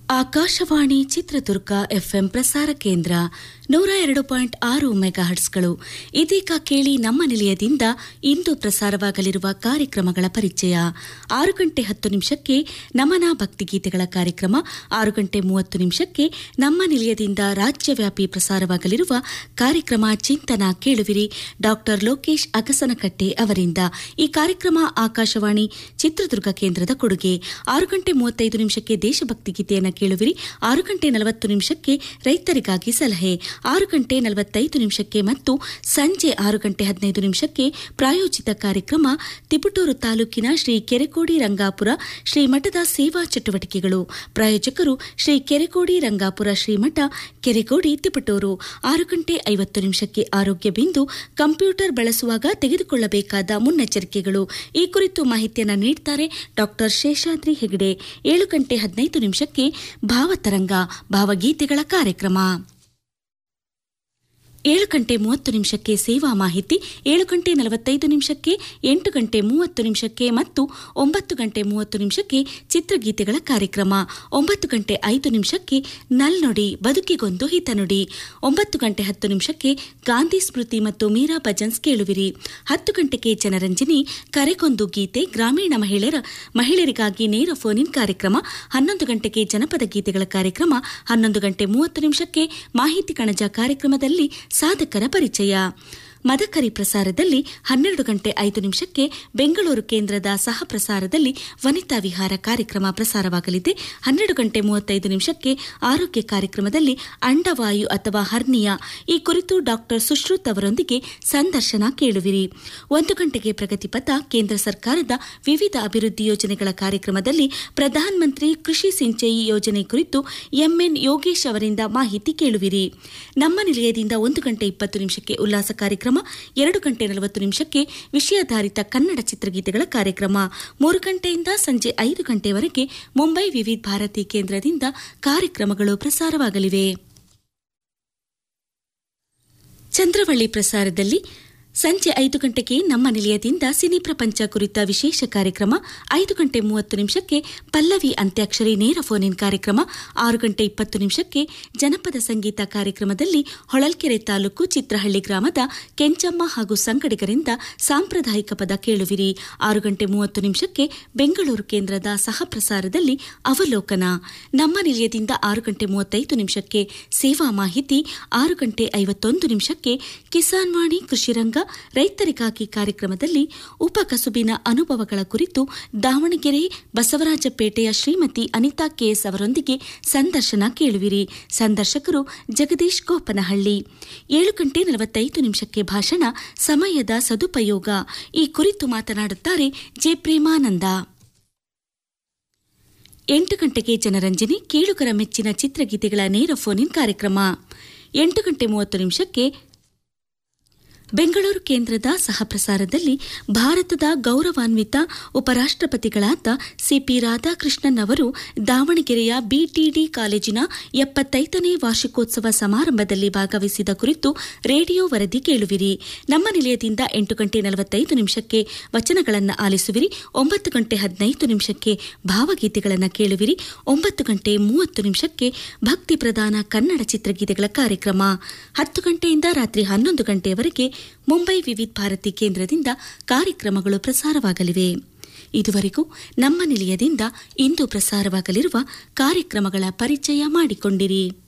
Akashvani Chitradurga FM ಪ್ರಸಾರ ಕೇಂದ್ರ ನೂರ ಎರಡು ಪಾಯಿಂಟ್ ಆರು ಮೆಗಾಹರ್ಟ್ಸ್ಗಳು ಇದೀಗ ಕೇಳಿ ನಮ್ಮ ನಿಲಯದಿಂದ ಇಂದು ಪ್ರಸಾರವಾಗಲಿರುವ ಕಾರ್ಯಕ್ರಮಗಳ ಪರಿಚಯ ಆರು ಗಂಟೆ ಹತ್ತು ನಿಮಿಷಕ್ಕೆ ನಮನ ಭಕ್ತಿಗೀತೆಗಳ ಕಾರ್ಯಕ್ರಮ ಆರು ಗಂಟೆ ಮೂವತ್ತು ನಿಮಿಷಕ್ಕೆ ನಮ್ಮ ನಿಲಯದಿಂದ ರಾಜ್ಯವ್ಯಾಪಿ ಪ್ರಸಾರವಾಗಲಿರುವ ಕಾರ್ಯಕ್ರಮ ಚಿಂತನ ಕೇಳುವಿರಿ ಡಾಕ್ಟರ್ ಲೋಕೇಶ್ ಅಗಸನಕಟ್ಟೆ ಅವರಿಂದ ಈ ಕಾರ್ಯಕ್ರಮ ಆಕಾಶವಾಣಿ ಚಿತ್ರದುರ್ಗ ಕೇಂದ್ರದ ಕೊಡುಗೆ ಆರು ಗಂಟೆ ಮೂವತ್ತೈದು ನಿಮಿಷಕ್ಕೆ ದೇಶಭಕ್ತಿ ಗೀತೆಯನ್ನು ಕೇಳುವಿರಿ ಆರು ಗಂಟೆ ನಲವತ್ತು ನಿಮಿಷಕ್ಕೆ ರೈತರಿಗಾಗಿ ಸಲಹೆ ಆರು ಗಂಟೆ ನಲವತ್ತೈದು ನಿಮಿಷಕ್ಕೆ ಮತ್ತು ಸಂಜೆ ಆರು ಗಂಟೆ ಹದಿನೈದು ನಿಮಿಷಕ್ಕೆ ಪ್ರಾಯೋಜಿತ ಕಾರ್ಯಕ್ರಮ ತಿಪಟೂರು ತಾಲೂಕಿನ ಶ್ರೀ ಕೆರೆಕೋಡಿ ರಂಗಾಪುರ ಶ್ರೀಮಠದ ಸೇವಾ ಚಟುವಟಿಕೆಗಳು ಪ್ರಾಯೋಜಕರು ಶ್ರೀ ಕೆರೆಕೋಡಿ ರಂಗಾಪುರ ಶ್ರೀಮಠ ಕೆರೆಕೋಡಿ ತಿಪಟೂರು ಆರು ಗಂಟೆ ಐವತ್ತು ನಿಮಿಷಕ್ಕೆ ಆರೋಗ್ಯ ಬಿಂದು ಕಂಪ್ಯೂಟರ್ ಬಳಸುವಾಗ ತೆಗೆದುಕೊಳ್ಳಬೇಕಾದ ಮುನ್ನೆಚ್ಚರಿಕೆಗಳು ಈ ಕುರಿತು ಮಾಹಿತಿಯನ್ನು ನೀಡುತ್ತಾರೆ ಡಾಕ್ಟರ್ ಶೇಷಾದ್ರಿ ಹೆಗಡೆ ಏಳು ಗಂಟೆ ಹದಿನೈದು ನಿಮಿಷಕ್ಕೆ ಭಾವತರಂಗ ಭಾವಗೀತೆಗಳ ಕಾರ್ಯಕ್ರಮ ಏಳು ಗಂಟೆ ಮೂವತ್ತು ನಿಮಿಷಕ್ಕೆ ಸೇವಾ ಮಾಹಿತಿ ಏಳು ಗಂಟೆ ನಲವತ್ತೈದು ನಿಮಿಷಕ್ಕೆ ಎಂಟು ಗಂಟೆ ಮೂವತ್ತು ನಿಮಿಷಕ್ಕೆ ಮತ್ತು ಒಂಬತ್ತು ಗಂಟೆ ಮೂವತ್ತು ನಿಮಿಷಕ್ಕೆ ಚಿತ್ರಗೀತೆಗಳ ಕಾರ್ಯಕ್ರಮ ಒಂಬತ್ತು ಗಂಟೆ ಐದು ನಿಮಿಷಕ್ಕೆ ನಲ್ನುಡಿ ಬದುಕಿಗೊಂದು ಹಿತನುಡಿ ಒಂಬತ್ತು ಗಂಟೆ ಹತ್ತು ನಿಮಿಷಕ್ಕೆ ಗಾಂಧಿ ಸ್ಮೃತಿ ಮತ್ತು ಮೀರಾ ಭಜನ್ಸ್ ಕೇಳುವಿರಿ ಹತ್ತು ಗಂಟೆಗೆ ಜನರಂಜನಿ ಕರೆಗೊಂದು ಗೀತೆ ಗ್ರಾಮೀಣ ಮಹಿಳೆಯರ ಮಹಿಳೆಯರಿಗಾಗಿ ನೇರ ಫೋನ್ ಇನ್ ಕಾರ್ಯಕ್ರಮ ಹನ್ನೊಂದು ಗಂಟೆಗೆ ಜನಪದ ಗೀತೆಗಳ ಕಾರ್ಯಕ್ರಮ ಹನ್ನೊಂದು ಗಂಟೆ ಮೂವತ್ತು ನಿಮಿಷಕ್ಕೆ ಮಾಹಿತಿ ಕಣಜ ಕಾರ್ಯಕ್ರಮದಲ್ಲಿ ಸಾಧಕರ ಪರಿಚಯ ಮದಕರಿ ಪ್ರಸಾರದಲ್ಲಿ ಹನ್ನೆರಡು ಗಂಟೆ ಐದು ನಿಮಿಷಕ್ಕೆ ಬೆಂಗಳೂರು ಕೇಂದ್ರದ ಸಹ ಪ್ರಸಾರದಲ್ಲಿ ವನಿತಾ ವಿಹಾರ ಕಾರ್ಯಕ್ರಮ ಪ್ರಸಾರವಾಗಲಿದೆ ಹನ್ನೆರಡು ಗಂಟೆ ಮೂವತ್ತೈದು ನಿಮಿಷಕ್ಕೆ ಆರೋಗ್ಯ ಕಾರ್ಯಕ್ರಮದಲ್ಲಿ ಅಂಡವಾಯು ಅಥವಾ ಹರ್ನಿಯಾ ಈ ಕುರಿತು ಡಾಕ್ಟರ್ ಸುಶ್ರುತ್ ಅವರೊಂದಿಗೆ ಸಂದರ್ಶನ ಕೇಳುವಿರಿ ಒಂದು ಗಂಟೆಗೆ ಪ್ರಗತಿಪಥ ಕೇಂದ್ರ ಸರ್ಕಾರದ ವಿವಿಧ ಅಭಿವೃದ್ಧಿ ಯೋಜನೆಗಳ ಕಾರ್ಯಕ್ರಮದಲ್ಲಿ ಪ್ರಧಾನಮಂತ್ರಿ ಕೃಷಿ ಸಿಂಚಯಿ ಯೋಜನೆ ಕುರಿತು ಎಂಎನ್ ಯೋಗೇಶ್ ಅವರಿಂದ ಮಾಹಿತಿ ಕೇಳುವಿರಿ ನಮ್ಮ ನಿಲಯದಿಂದ ಒಂದು ಗಂಟೆ ಇಪ್ಪತ್ತು ನಿಮಿಷಕ್ಕೆ ಉಲ್ಲಾಸ ಕಾರ್ಯಕ್ರಮ ಎರಡು ಗಂಟೆ ನಲವತ್ತು ನಿಮಿಷಕ್ಕೆ ವಿಷಯಾಧಾರಿತ ಕನ್ನಡ ಚಿತ್ರಗೀತೆಗಳ ಕಾರ್ಯಕ್ರಮ ಮೂರು ಗಂಟೆಯಿಂದ ಸಂಜೆ ಐದು ಗಂಟೆವರೆಗೆ ಮುಂಬೈ ವಿವಿಧ ಭಾರತಿ ಕೇಂದ್ರದಿಂದ ಕಾರ್ಯಕ್ರಮಗಳು ಪ್ರಸಾರವಾಗಲಿವೆ ಚಂದ್ರವಳ್ಳಿ ಪ್ರಸಾರದಲ್ಲಿ ಸಂಜೆ ಐದು ಗಂಟೆಗೆ ನಮ್ಮ ನಿಲಯದಿಂದ ಸಿನಿ ಪ್ರಪಂಚ ಕುರಿತ ವಿಶೇಷ ಕಾರ್ಯಕ್ರಮ ಐದು ಗಂಟೆ ಮೂವತ್ತು ನಿಮಿಷಕ್ಕೆ ಪಲ್ಲವಿ ಅಂತ್ಯಾಕ್ಷರಿ ನೇರ ಫೋನ್ ಇನ್ ಕಾರ್ಯಕ್ರಮ ಆರು ಗಂಟೆ ಇಪ್ಪತ್ತು ನಿಮಿಷಕ್ಕೆ ಜನಪದ ಸಂಗೀತ ಕಾರ್ಯಕ್ರಮದಲ್ಲಿ ಹೊಳಲ್ಕೆರೆ ತಾಲೂಕು ಚಿತ್ರಹಳ್ಳಿ ಗ್ರಾಮದ ಕೆಂಚಮ್ಮ ಹಾಗೂ ಸಂಗಡಿಗರಿಂದ ಸಾಂಪ್ರದಾಯಿಕ ಪದ ಕೇಳುವಿರಿ ಆರು ಗಂಟೆ ಮೂವತ್ತು ನಿಮಿಷಕ್ಕೆ ಬೆಂಗಳೂರು ಕೇಂದ್ರದ ಸಹ ಪ್ರಸಾರದಲ್ಲಿ ಅವಲೋಕನ ನಮ್ಮ ನಿಲಯದಿಂದ ಆರು ಗಂಟೆ ಮೂವತ್ತೈದು ನಿಮಿಷಕ್ಕೆ ಸೇವಾ ಮಾಹಿತಿ ಆರು ಗಂಟೆ ಐವತ್ತೊಂದು ನಿಮಿಷಕ್ಕೆ ಕಿಸಾನ್ ವಾಣಿ ಕೃಷಿರಂಗ ರೈತರಿಗಾಗಿ ಕಾರ್ಯಕ್ರಮದಲ್ಲಿ ಉಪಕಸುಬಿನ ಅನುಭವಗಳ ಕುರಿತು ದಾವಣಗೆರೆ ಬಸವರಾಜಪೇಟೆಯ ಶ್ರೀಮತಿ ಅನಿತಾ ಕೆಎಸ್ ಅವರೊಂದಿಗೆ ಸಂದರ್ಶನ ಕೇಳುವಿರಿ ಸಂದರ್ಶಕರು ಜಗದೀಶ್ ಗೋಪನಹಳ್ಳಿ ಏಳು ಗಂಟೆ ನಲವತ್ತೈದು ನಿಮಿಷಕ್ಕೆ ಭಾಷಣ ಸಮಯದ ಸದುಪಯೋಗ ಈ ಕುರಿತು ಮಾತನಾಡುತ್ತಾರೆ ಜೆ ಪ್ರೇಮಾನಂದ ಎಂಟು ಗಂಟೆಗೆ ಜನರಂಜನಿ ಕೇಳುಗರ ಮೆಚ್ಚಿನ ಚಿತ್ರಗೀತೆಗಳ ನೇರ ಫೋನ್ ಇನ್ ಕಾರ್ಯಕ್ರಮ ಎಂಟು ಗಂಟೆ ಮೂವತ್ತು ನಿಮಿಷಕ್ಕೆ ಬೆಂಗಳೂರು ಕೇಂದ್ರದ ಸಹ ಪ್ರಸಾರದಲ್ಲಿ ಭಾರತದ ಗೌರವಾನ್ವಿತ ಉಪರಾಷ್ಟಪತಿಗಳಾದ ಸಿಪಿ ರಾಧಾಕೃಷ್ಣನ್ ಅವರು ದಾವಣಗೆರೆಯ ಬಿಟಿಡಿ ಕಾಲೇಜಿನ ಎಪ್ಪತ್ತೈದನೇ ವಾರ್ಷಿಕೋತ್ಸವ ಸಮಾರಂಭದಲ್ಲಿ ಭಾಗವಹಿಸಿದ ಕುರಿತು ರೇಡಿಯೋ ವರದಿ ಕೇಳುವಿರಿ ನಮ್ಮ ನಿಲಯದಿಂದ ಎಂಟು ಗಂಟೆ ನಲವತ್ತೈದು ನಿಮಿಷಕ್ಕೆ ವಚನಗಳನ್ನು ಆಲಿಸುವಿರಿ ಒಂಬತ್ತು ಗಂಟೆ ಹದಿನೈದು ನಿಮಿಷಕ್ಕೆ ಭಾವಗೀತೆಗಳನ್ನು ಕೇಳುವಿರಿ ಒಂಬತ್ತು ಗಂಟೆ ಮೂವತ್ತು ನಿಮಿಷಕ್ಕೆ ಭಕ್ತಿ ಪ್ರಧಾನ ಕನ್ನಡ ಚಿತ್ರಗೀತೆಗಳ ಕಾರ್ಯಕ್ರಮ ಹತ್ತು ಗಂಟೆಯಿಂದ ರಾತ್ರಿ ಹನ್ನೊಂದು ಗಂಟೆಯವರೆಗೆ ಮುಂಬೈ ವಿವಿಧ ಭಾರತಿ ಕೇಂದ್ರದಿಂದ ಕಾರ್ಯಕ್ರಮಗಳು ಪ್ರಸಾರವಾಗಲಿವೆ ಇದುವರೆಗೂ ನಮ್ಮ ನಿಲಯದಿಂದ ಇಂದು ಪ್ರಸಾರವಾಗಲಿರುವ ಕಾರ್ಯಕ್ರಮಗಳ ಪರಿಚಯ ಮಾಡಿಕೊಂಡಿರಿ